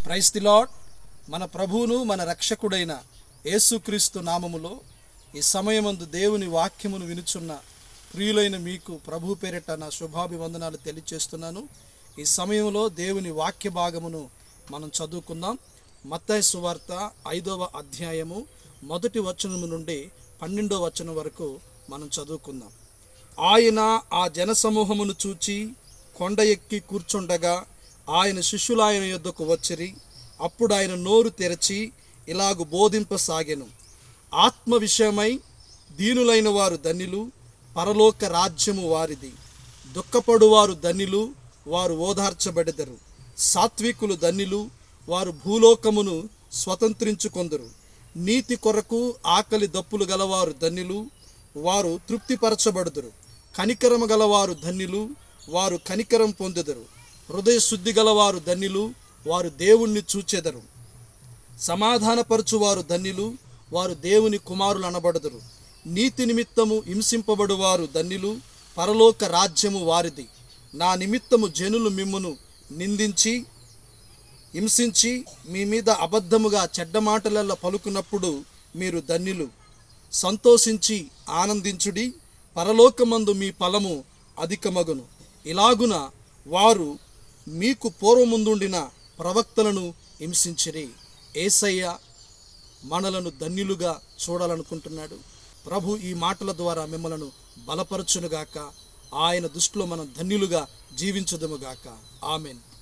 price the lord మన ప్రభువును మన రక్షకుడైన యేసుక్రీస్తు నామములో ఈ సమయమందు దేవుని వాక్యమును వినుచున్న ప్రియులైన మీకు ప్రభు పేరిట నా శుభాభివందనాలు తెలియచేస్తున్నాను ఈ సమయంలో దేవుని వాక్య భాగమును మనం చదువుకుందాం మత్తయి సువార్త ఐదవ అధ్యాయము మొదటి వచనము నుండి పన్నెండవ వచనం వరకు మనం చదువుకుందాం ఆయన ఆ జనసమూహమును చూచి కొండ ఎక్కి కూర్చుండగా ఆయన శిష్యులు ఆయన యొద్దకు వచ్చిరి అప్పుడు ఆయన నోరు తెరచి ఇలాగు బోధింపసాగెను ఆత్మ విషయమై దీనులైన వారు ధన్యులు పరలోక రాజ్యము వారిది దుఃఖపడువారు ధన్యులు వారు ఓదార్చబడెదరు సాత్వికులు ధన్యులు వారు భూలోకమును స్వతంత్రించుకొందరు నీతి కొరకు ఆకలి దప్పులు గలవారు ధన్యులు వారు తృప్తిపరచబడుదురు కనికరము గలవారు ధన్యులు వారు కనికరం పొందెదరు హృదయ శుద్ధి గలవారు ధన్యులు వారు దేవుణ్ణి చూచెదరు సమాధానపరచువారు ధన్యులు వారు దేవుని కుమారులు అనబడదురు నీతి నిమిత్తము హింసింపబడువారు ధన్యులు పరలోక రాజ్యము వారిది నా నిమిత్తము జనులు మిమ్మును నిందించి హింసించి మీ మీద అబద్ధముగా చెడ్డ మాటలల్ల పలుకున్నప్పుడు మీరు ధన్యులు సంతోషించి ఆనందించుడి పరలోకమందు మీ ఫలము అధికమగును ఇలాగున వారు మీకు పూర్వముందుండిన ప్రవక్తలను హింసించిరి ఏసయ్య మనలను ధన్యులుగా చూడాలనుకుంటున్నాడు ప్రభు ఈ మాటల ద్వారా మిమ్మలను బలపరచునుగాక ఆయన దృష్టిలో మనం ధన్యులుగా జీవించదుముగాక ఆమెన్